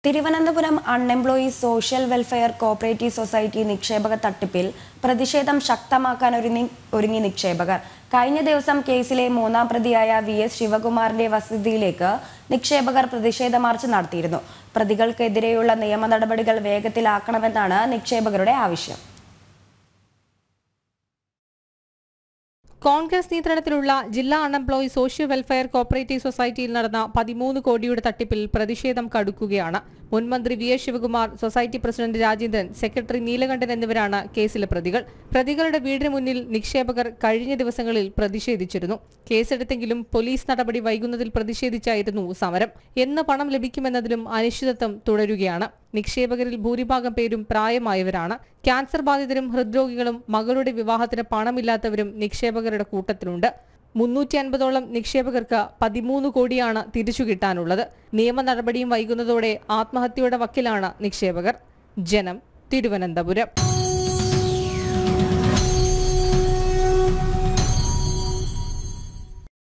Thiruvananthapuram unemployees social welfare cooperative society നിക്ഷേപക തട്ടിപ്പിൽ പ്രതിഷേധം ശക്തമാക്കാൻ ഒരുങ്ങി ഒരുങ്ങി നിക്ഷേപകർ കഴിഞ്ഞ ദിവസം കേസിലെ മൂന്നാം പ്രതിയായ വി എസ് ശിവകുമാറിന്റെ വസതിയിലേക്ക് നിക്ഷേപകർ പ്രതിഷേധ മാർച്ച് നടത്തിയിരുന്നു പ്രതികൾക്കെതിരെയുള്ള നിയമ നടപടികൾ വേഗത്തിലാക്കണമെന്നാണ് നിക്ഷേപകരുടെ ആവശ്യം കോൺഗ്രസ് നിയന്ത്രണത്തിലുള്ള ജില്ലാ അൺഎംപ്ലോയി സോഷ്യൽ വെൽഫെയർ കോപ്പറേറ്റീവ് സൊസൈറ്റിയിൽ നടന്ന പതിമൂന്ന് കോടിയുടെ തട്ടിപ്പിൽ പ്രതിഷേധം കടുക്കുകയാണ് മുൻമന്ത്രി V S Sivakumar society president Rajendran secretary Neelakandan എന്നിവരാണ് കേസിലെ പ്രതികൾ പ്രതികളുടെ വീടിന് മുന്നിൽ നിക്ഷേപകർ കഴിഞ്ഞ ദിവസങ്ങളിൽ പ്രതിഷേധിച്ചിരുന്നു കേസെടുത്തെങ്കിലും പോലീസ് നടപടി വൈകുന്നതിൽ പ്രതിഷേധിച്ചായിരുന്നു സമരം എന്ന് പണം ലഭിക്കുമെന്നതിലും അനിശ്ചിതത്വം തുടരുകയാണ് നിക്ഷേപകരിൽ ഭൂരിഭാഗം പേരും പ്രായമായവരാണ് ക്യാൻസർ ബാധിതരും ഹൃദ്രോഗികളും മകളുടെ വിവാഹത്തിന് പണമില്ലാത്തവരും നിക്ഷേപകരുടെ കൂട്ടത്തിലുണ്ട് മുന്നൂറ്റി അൻപതോളം നിക്ഷേപകർക്ക് പതിമൂന്ന് കോടിയാണ് തിരിച്ചു കിട്ടാനുള്ളത് നിയമ നടപടിയും വൈകുന്നതോടെ ആത്മഹത്യയുടെ വക്കിലാണ് നിക്ഷേപകർ ജനം തിരുവനന്തപുരം